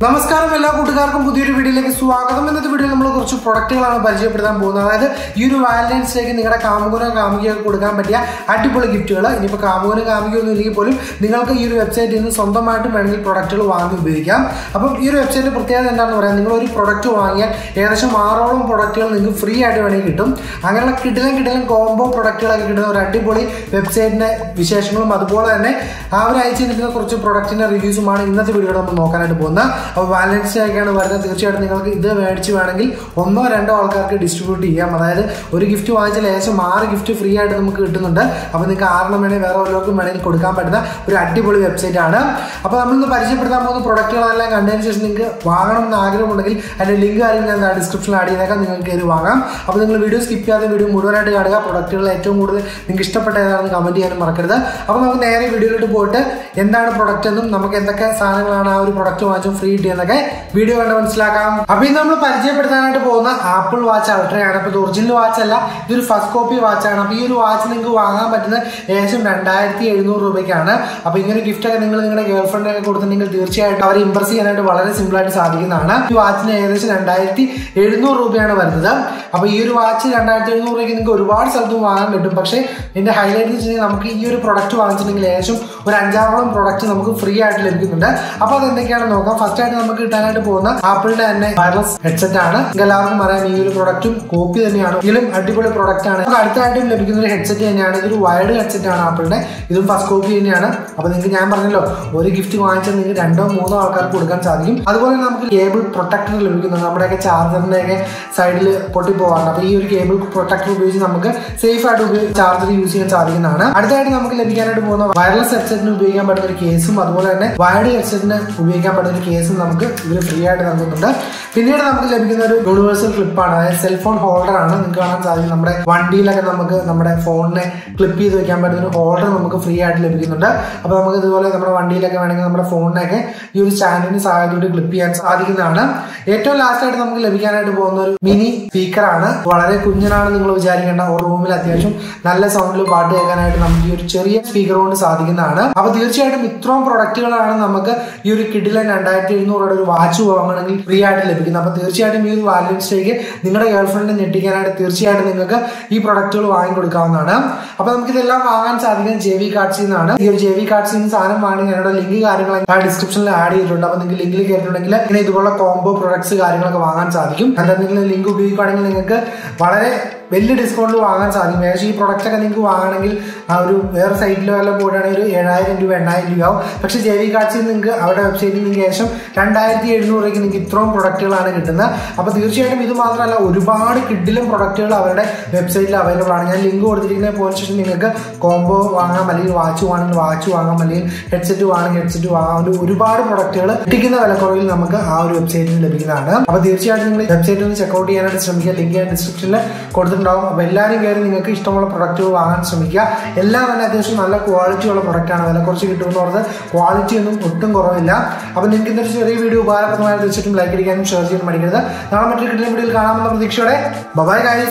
നമസ്കാരം എല്ലാ കൂട്ടുകാർക്കും പുതിയൊരു വീഡിയോയിലേക്ക് സ്വാഗതം ഇന്നത്തെ വീഡിയോയിൽ നമ്മൾ കുറച്ച് പ്രൊഡക്റ്റുകളാണ് പരിചയപ്പെടുത്താൻ പോകുന്നത് അതായത് ഈ ഒരു വാലന്റൈൻസ് ഡേക്ക് നിങ്ങളുടെ കാമുകനോ കാമുകിയോ കൊടുക്കാൻ പറ്റിയ അടിപൊളി ഗിഫ്റ്റുകൾ ഇനിയിപ്പോൾ കാമുകനോ കാമുകിയോ ഒന്നും ഇല്ലെങ്കിൽ പോലും നിങ്ങൾക്ക് ഈ ഒരു വെബ്സൈറ്റിൽ നിന്ന് സ്വന്തമായിട്ട് വേണമെങ്കിൽ പ്രൊഡക്റ്റുകൾ വാങ്ങി ഉപയോഗിക്കാം അപ്പം ഈ ഒരു വെബ്സൈറ്റിന്റെ പ്രത്യേകത എന്താണെന്ന് പറയാം നിങ്ങൾ ഒരു പ്രൊഡക്റ്റ് വാങ്ങിയാൽ ഏകദേശം ആറോളം പ്രൊഡക്റ്റുകൾ നിങ്ങൾക്ക് ഫ്രീ ആയിട്ട് വേണമെങ്കിൽ കിട്ടും അങ്ങനെയുള്ള കിടിലം കിടിലം കോംബോ പ്രൊഡക്റ്റുകളൊക്കെ കിട്ടുന്ന ഒരു അടിപൊളി വെബ്സൈറ്റിന്റെ വിശേഷങ്ങളും അതുപോലെ തന്നെ ആ ഒരു അയച്ചു നിൽക്കുന്ന കുറച്ച് പ്രൊഡക്റ്റിന്റെ റിവ്യൂസുമാണ് ഇന്നത്തെ വീഡിയോ നമ്മൾ നോക്കാനായിട്ട് പോകുന്നത് അപ്പോൾ വാലൻസ് ഡേ ഒക്കെയാണ് വരുന്നത് തീർച്ചയായിട്ടും നിങ്ങൾക്ക് ഇത് മേടിച്ച് വേണമെങ്കിൽ ഒന്നോ രണ്ടോ ആൾക്കാർക്ക് ഡിസ്ട്രിബ്യൂട്ട് ചെയ്യാം അതായത് ഒരു ഗിഫ്റ്റ് വാങ്ങിച്ചാൽ ഏകദേശം ആറ് ഗിഫ്റ്റ് ഫ്രീ ആയിട്ട് നമുക്ക് കിട്ടുന്നുണ്ട് അപ്പോൾ നിങ്ങൾക്ക് ആറെണ്ണം വേണമെങ്കിൽ വേറെ വല്ലവർക്കും വേണമെങ്കിൽ കൊടുക്കാൻ പറ്റുന്ന ഒരു അടിപൊളി വെബ്സൈറ്റ് ആണ് അപ്പോൾ നമ്മളിന്ന് പരിചയപ്പെടുത്താൻ പോകുന്ന പ്രൊഡക്റ്റുകളെല്ലാം കണ്ടതിന് ശേഷം നിങ്ങൾക്ക് വാങ്ങണം എന്ന് ആഗ്രഹമുണ്ടെങ്കിൽ അതിൻ്റെ ലിങ്ക് കാര്യം ഞാൻ ഡിസ്ക്രിപ്ഷനിൽ ആഡ് ചെയ്തേക്കാം നിങ്ങൾക്ക് കയറി വാങ്ങാം അപ്പോൾ നിങ്ങൾ വീഡിയോ സ്കിപ്പ് ചെയ്യാതെ വീഡിയോ മുഴുവനായിട്ട് കാണുക പ്രൊഡക്റ്റുകൾ ഏറ്റവും കൂടുതൽ നിങ്ങൾക്ക് ഇഷ്ടപ്പെട്ട ഏതാണെന്ന് കമൻറ്റ് ചെയ്യാനും മറക്കരുത് അപ്പോൾ നമുക്ക് നേരെ വീഡിയോയിലോട്ട് പോയിട്ട് എന്താണ് പ്രൊഡക്റ്റ് എന്നും നമുക്ക് എന്തൊക്കെ സാധനങ്ങളാണ് ആ ഒരു പ്രൊഡക്റ്റ് വാങ്ങിച്ചും ഫ്രീ കിട്ടിയെന്നൊക്കെ വീഡിയോ കണ്ട് മനസ്സിലാക്കാം അപ്പോൾ ഇത് നമ്മൾ പരിചയപ്പെടുത്താനായിട്ട് പോകുന്ന ആപ്പിൾ വാച്ച് അൾട്രയാണ് അപ്പോൾ ഇത് ഒറിജിനൽ വാച്ച് അല്ല ഇതൊരു ഫസ്റ്റ് കോപ്പി വാച്ചാണ് അപ്പോൾ ഈ ഒരു വാച്ച് നിങ്ങൾക്ക് വാങ്ങാൻ പറ്റുന്നത് ഏകദേശം രണ്ടായിരത്തി എഴുന്നൂറ് രൂപയ്ക്കാണ് അപ്പോൾ ഇങ്ങനെ ഗിഫ്റ്റ് ഒക്കെ നിങ്ങൾ നിങ്ങളുടെ ഗേൾ ഫ്രണ്ടിനൊക്കെ കൊടുത്തിട്ടുണ്ടെങ്കിൽ തീർച്ചയായിട്ടും അവരെ ഇംപ്രസ് ചെയ്യാനായിട്ട് വളരെ സിമ്പിൾ ആയിട്ട് സാധിക്കുന്നതാണ് ഈ വാച്ചിന് ഏകദേശം രണ്ടായിരത്തി എഴുന്നൂറ് രൂപയാണ് വരുന്നത് അപ്പോൾ ഈ ഒരു വാച്ച് രണ്ടായിരത്തി എഴുന്നൂറ് രൂപയ്ക്ക് നിങ്ങൾക്ക് ഒരുപാട് സ്ഥലത്തും വാങ്ങാൻ കിട്ടും പക്ഷേ ഇതിന്റെ ഹൈലൈറ്റ് എന്ന് വെച്ചിട്ടുണ്ടെങ്കിൽ നമുക്ക് ഈ ഒരു പ്രൊഡക്റ്റ് വാങ്ങിച്ചിട്ടുണ്ടെങ്കിൽ ഏകദേശം ഒരു അഞ്ചാറോളം പ്രൊഡക്റ്റ് നമുക്ക് ഫ്രീ ആയിട്ട് ലഭിക്കുന്നുണ്ട് അപ്പോൾ അത് എന്തൊക്കെയാണെന്ന് നോക്കാം ഫസ്റ്റ് ആയിട്ട് നമുക്ക് കിട്ടാനായിട്ട് പോകുന്ന ആപ്പിളിന്റെ തന്നെ വയർലെസ് ഹെഡ്സെറ്റ് ആണ് നിങ്ങൾക്ക് എല്ലാവർക്കും അറിയാം ഈ ഒരു പ്രൊഡക്റ്റും കോപ്പി തന്നെയാണ് ഇതിലും അടിപൊളി പ്രൊഡക്റ്റ് ആണ് നമുക്ക് അടുത്തായിട്ടും ലഭിക്കുന്ന ഒരു ഹെഡ്സെറ്റ് തന്നെയാണ് ഇതൊരു വയർഡ് ഹെഡ്സെറ്റ് ആണ് ആപ്പിളിന്റെ ഇതും ഫസ്റ്റ് കോപ്പി തന്നെയാണ് അപ്പോൾ നിങ്ങൾക്ക് ഞാൻ പറഞ്ഞല്ലോ ഒരു ഗിഫ്റ്റ് വാങ്ങിച്ചാൽ നിങ്ങൾക്ക് രണ്ടോ മൂന്നോ ആൾക്കാർക്ക് കൊടുക്കാൻ സാധിക്കും അതുപോലെ നമുക്ക് കേബിൾ പ്രൊട്ടക്ടർ ലഭിക്കുന്നുണ്ട് നമ്മുടെയൊക്കെ ചാർജറിന്റെ ഒക്കെ സൈഡിൽ പൊട്ടി പോകാറുണ്ട് അപ്പോൾ ഈ ഒരു കേബിൾ പ്രൊട്ടക്ടർ ഉപയോഗിച്ച് നമുക്ക് സേഫ് ആയിട്ട് ചാർജർ യൂസ് ചെയ്യാൻ സാധിക്കുന്നതാണ് അടുത്തായിട്ട് നമുക്ക് ലഭിക്കാനായിട്ട് പോകുന്ന വയർലെസ് ഹെഡ്സെറ്റിന് ഉപയോഗിക്കാൻ പറ്റുന്ന ഒരു കേസും അതുപോലെ തന്നെ വയർഡ് ഹെഡ്സെറ്റിന് ഉപയോഗിക്കാൻ പറ്റുന്ന ഒരു കേസും നമുക്ക് ഇവർ ഫ്രീ ആയിട്ട് നൽകുന്നുണ്ട് പിന്നീട് നമുക്ക് ലഭിക്കുന്ന ഒരു യൂണിവേഴ്സൽ ക്ലിപ്പാണ് അതായത് സെൽഫോൺ ഹോൾഡർ ആണ് നിങ്ങൾക്ക് കാണാൻ സാധിക്കും നമ്മുടെ വണ്ടിയിലൊക്കെ നമുക്ക് നമ്മുടെ ഫോണിനെ ക്ലിപ്പ് ചെയ്ത് വെക്കാൻ പറ്റുന്ന ഒരു ഹോൾഡർ നമുക്ക് ഫ്രീ ആയിട്ട് ലഭിക്കുന്നുണ്ട് അപ്പോൾ നമുക്ക് ഇതുപോലെ നമ്മുടെ വണ്ടിയിലൊക്കെ വേണമെങ്കിൽ നമ്മുടെ ഫോണിനൊക്കെ ഈ ഒരു സ്റ്റാൻഡിന് സഹായത്തോടെ ക്ലിപ്പ് ചെയ്യാൻ സാധിക്കുന്നതാണ് ഏറ്റവും ലാസ്റ്റ് ആയിട്ട് നമുക്ക് ലഭിക്കാനായിട്ട് പോകുന്ന ഒരു മിനി സ്പീക്കറാണ് വളരെ കുഞ്ഞനാണ് നിങ്ങൾ വിചാരിക്കേണ്ട ഒരു റൂമിൽ അത്യാവശ്യം നല്ല സൗണ്ടിൽ പാട്ട് കേൾക്കാനായിട്ട് നമുക്ക് ഈ ഒരു ചെറിയ സ്പീക്കർ കൊണ്ട് സാധിക്കുന്നതാണ് അപ്പൊ തീർച്ചയായിട്ടും ഇത്രയും പ്രൊഡക്റ്റുകളാണ് നമുക്ക് ഈ ഒരു കിഡിലെ രണ്ടായിരത്തി എഴുന്നൂറ് ഒരു വാച്ച് വാങ്ങണമെങ്കിൽ ഫ്രീ ആയിട്ട് ലഭിക്കുന്നത് അപ്പൊ തീർച്ചയായിട്ടും ഈ ഒരു വാലൻസ് ഡേക്ക് നിങ്ങളുടെ ഗേൾ ഫ്രണ്ടിനെ ഞെട്ടിക്കാനായിട്ട് തീർച്ചയായിട്ടും നിങ്ങൾക്ക് ഈ പ്രൊഡക്റ്റുകൾ വാങ്ങിക്കൊടുക്കാവുന്നതാണ് അപ്പൊ നമുക്ക് ഇതെല്ലാം വാങ്ങാൻ സാധിക്കുന്നത് ജെ വി കാർഡ്സിൽ നിന്നാണ് ഈ ഒരു ജെ വി കാർഡ്സിൽ നിന്ന് സാധനം വാങ്ങി ഞങ്ങളുടെ ലിങ്ക് കാര്യങ്ങളൊക്കെ ആ ഡിസ്ക്രിപ്ഷനിൽ ആഡ് ചെയ്തിട്ടുണ്ട് അപ്പൊ നിങ്ങൾക്ക് ലിങ്കിൽ കയറിയിട്ടുണ്ടെങ്കിൽ ഇങ്ങനെ ഇതുപോലുള്ള കോംബോ പ്രൊഡക്ട്സ് കാര്യങ്ങളൊക്കെ വാങ്ങാൻ സാധിക്കും എന്തെങ്കിലും ലിങ്ക് ഉപയോഗിക്കുകയാണെങ്കിൽ നിങ്ങൾക്ക് വളരെ വലിയ ഡിസ്കൗണ്ടിൽ വാങ്ങാൻ സാധിക്കും ഏകദേശം ഈ പ്രൊഡക്റ്റ് ഒക്കെ നിങ്ങൾക്ക് വാങ്ങണമെങ്കിൽ ആ ഒരു വേറെ സൈറ്റിലോ എല്ലാം പോയിട്ടാണെങ്കിൽ ഒരു ഏഴായിരം രൂപ എണ്ണായിരം രൂപ ആവും പക്ഷെ ജെ വി കാർഡ്സിൽ നിങ്ങൾക്ക് അവരുടെ വെബ്സൈറ്റിൽ നിങ്ങൾക്ക് ഏകദേശം രണ്ടായിരത്തി എഴുന്നൂറ് രൂപയ്ക്ക് നിങ്ങൾക്ക് ഇത്രയും പ്രൊഡക്റ്റുകളാണ് കിട്ടുന്നത് അപ്പോൾ തീർച്ചയായിട്ടും ഇത് മാത്രമല്ല ഒരുപാട് കിഡിലും പ്രൊഡക്റ്റുകൾ അവരുടെ വെബ്സൈറ്റിൽ അവൈലബിൾ ആണ് ഞാൻ ലിങ്ക് കൊടുത്തിരിക്കുന്ന പോയിന്റ് ശേഷം നിങ്ങൾക്ക് കോംബോ വാങ്ങാം അല്ലെങ്കിൽ വാച്ച് വാങ്ങണമെങ്കിൽ വാച്ച് വാങ്ങാം അല്ലെങ്കിൽ ഹെഡ്സെറ്റ് വാങ്ങണമെങ്കിൽ ഹെഡ്സെറ്റ് വാങ്ങാം ഒരു ഒരുപാട് പ്രൊഡക്റ്റുകൾ കിട്ടിക്കുന്ന വിലക്കുറവിൽ നമുക്ക് ആ ഒരു വെബ്സൈറ്റിൽ ലഭിക്കുന്നതാണ് അപ്പോൾ തീർച്ചയായിട്ടും നിങ്ങൾ വെബ്സൈറ്റിൽ നിന്ന് ചെക്കൗട്ട് ചെയ്യാനായിട്ട് ശ്രമിക്കുക ലിങ്ക് ഞാൻ ഡിസ്ക്രിപ്ഷനിൽ കൊടുത്തിട്ടുണ്ടാവും അപ്പോൾ എല്ലാവരും കയറി നിങ്ങൾക്ക് ഇഷ്ടമുള്ള പ്രൊഡക്റ്റുകൾ വാങ്ങാൻ ശ്രമിക്കുക എല്ലാം തന്നെ അത്യാവശ്യം നല്ല ക്വാളിറ്റി ഉള്ള പ്രൊഡക്റ്റാണ് വില കുറച്ച് കിട്ടുമെന്ന് പറഞ്ഞത് ക്വാളിറ്റി ഒന്നും ഒട്ടും കുറവില്ല അപ്പോൾ നിങ്ങൾക്ക് ഇന്നൊരു ചെറിയ വീഡിയോ ഉപകാരപ്രദമായ തീർച്ചയായിട്ടും ലൈക്ക് അടിക്കാനും ഷെയർ ചെയ്യാനും മടിക്കരുത് നാളെ മറ്റൊരു കിട്ടുന്ന വീഡിയോയിൽ കാണാമെന്ന പ്രതീക്ഷയോടെ ബബായ് കാര്യം